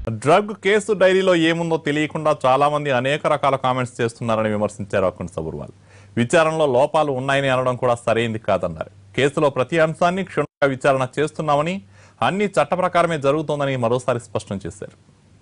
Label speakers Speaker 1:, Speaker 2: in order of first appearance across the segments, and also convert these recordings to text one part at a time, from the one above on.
Speaker 1: drug case డైరీలో ఏముందో తెలియకుండా చాలా మంది అనేక రకాల కామెంట్స్ చేస్తున్నారని విమర్శించారు అఖండ్ సబర్వాల్ విచారణలో లోపాలు ఉన్నాయని అనడం కూడా సరైంది కాదన్నారు కేసులో ప్రతి అంశాన్ని క్షుణ్ణంగా విచారణ చేస్తున్నామని అన్ని చట్ట ప్రకారమే జరుగుతోందని మరోసారి స్పష్టం చేశారు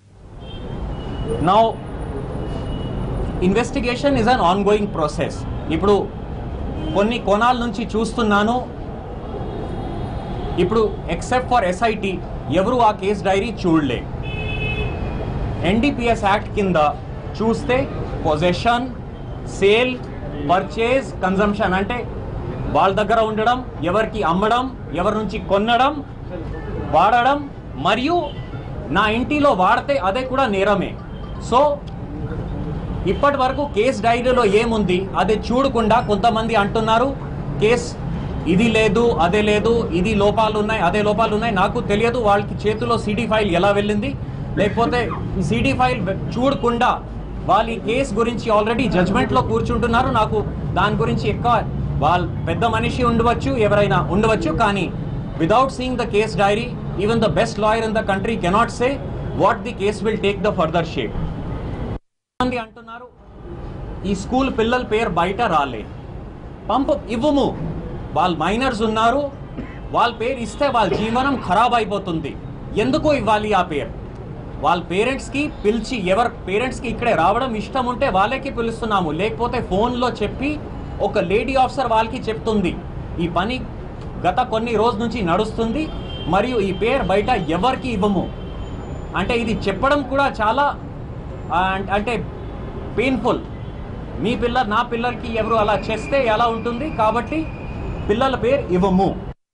Speaker 2: now investigation is an ongoing process ఇప్పుడు కొన్ని కోణాల నుంచి చూస్తున్నాను ఇప్పుడు ఎక్సెప్ట్ ఫర్ ఎస్ఐటి ఎవరు ఆ కేస్ డైరీ చూడలే ఎన్డీపీఎస్ యాక్ట్ కింద చూస్తే పొజెషన్ సేల్ పర్చేజ్ కన్జంప్షన్ అంటే వాళ్ళ దగ్గర ఉండడం ఎవరికి అమ్మడం ఎవరి నుంచి కొనడం వాడడం మరియు నా ఇంటిలో వాడితే అదే కూడా నేరమే సో ఇప్పటి వరకు కేస్ డైరీలో ఏముంది అదే చూడకుండా కొంతమంది అంటున్నారు కేస్ ఇది లేదు అదే లేదు ఇది లోపాలు ఉన్నాయి అదే లోపాలు ఉన్నాయి నాకు తెలియదు వాళ్ళకి చేతిలో సిడి ఫైల్ ఎలా వెళ్ళింది లేకపోతే ఈ సిడి ఫైల్ చూడకుండా వాళ్ళు ఈ కేస్ గురించి ఆల్రెడీ జడ్జ్మెంట్లో కూర్చుంటున్నారు నాకు దాని గురించి ఎక్కువ వాళ్ళ పెద్ద మనిషి ఉండవచ్చు ఎవరైనా ఉండవచ్చు కానీ without seeing the case diary even the best lawyer in the country cannot say what the case will take the further shape మంది అంటున్నారు ఈ స్కూల్ పిల్లల పేరు బయట రాలే పంపు ఇవ్వము వాళ్ళు మైనర్స్ ఉన్నారు వాళ్ళ పేరు ఇస్తే వాళ్ళ జీవనం ఖరాబ్ అయిపోతుంది ఎందుకు ఇవ్వాలి ఆ పేరు వాళ్ళ పేరెంట్స్కి పిలిచి ఎవరి పేరెంట్స్కి ఇక్కడే రావడం ఇష్టం ఉంటే వాళ్ళకి పిలుస్తున్నాము లేకపోతే ఫోన్లో చెప్పి ఒక లేడీ ఆఫీసర్ వాళ్ళకి చెప్తుంది ఈ పని గత కొన్ని రోజు నుంచి నడుస్తుంది మరియు ఈ పేరు బయట ఎవరికి ఇవ్వము అంటే ఇది చెప్పడం కూడా చాలా ఆ, అంటే పెయిన్ఫుల్ మీ పిల్ల నా పిల్లలకి ఎవరు అలా చేస్తే ఎలా ఉంటుంది కాబట్టి పిల్లల పేరు ఇవ్వము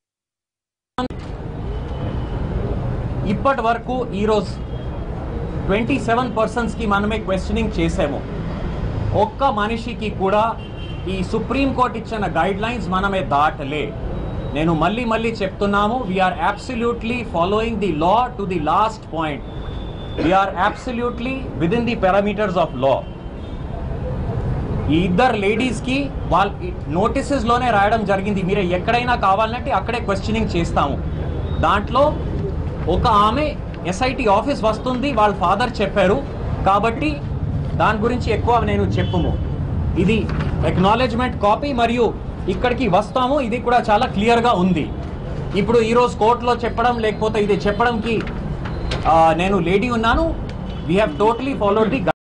Speaker 2: ఇప్పటి వరకు ఈరోజు ట్వంటీ సెవెన్ పర్సన్స్కి మనమే క్వశ్చనింగ్ చేసాము ఒక్క మనిషికి కూడా ఈ సుప్రీంకోర్టు ఇచ్చిన గైడ్ లైన్స్ మనమే దాటలే నేను మళ్ళీ మళ్ళీ చెప్తున్నాము we are absolutely following the law to the last point we are absolutely with in the parameters of law ఈ ఇద్దరు లేడీస్కి వాళ్ళ నోటీసెస్లోనే రాయడం జరిగింది మీరు ఎక్కడైనా కావాలంటే అక్కడే క్వశ్చనింగ్ చేస్తాము దాంట్లో ఒక ఆమె ఎస్ఐటి ఆఫీస్ వస్తుంది వాళ్ళ ఫాదర్ చెప్పారు కాబట్టి దాని గురించి ఎక్కువ నేను చెప్పుము ఇది ఎక్నాలెడ్జ్మెంట్ కాపీ మరియు ఇక్కడికి వస్తాము ఇది కూడా చాలా క్లియర్గా ఉంది ఇప్పుడు ఈరోజు కోర్టులో చెప్పడం లేకపోతే ఇది చెప్పడంకి ఆ, నేను లేడీ ఉన్నాను we have totally followed the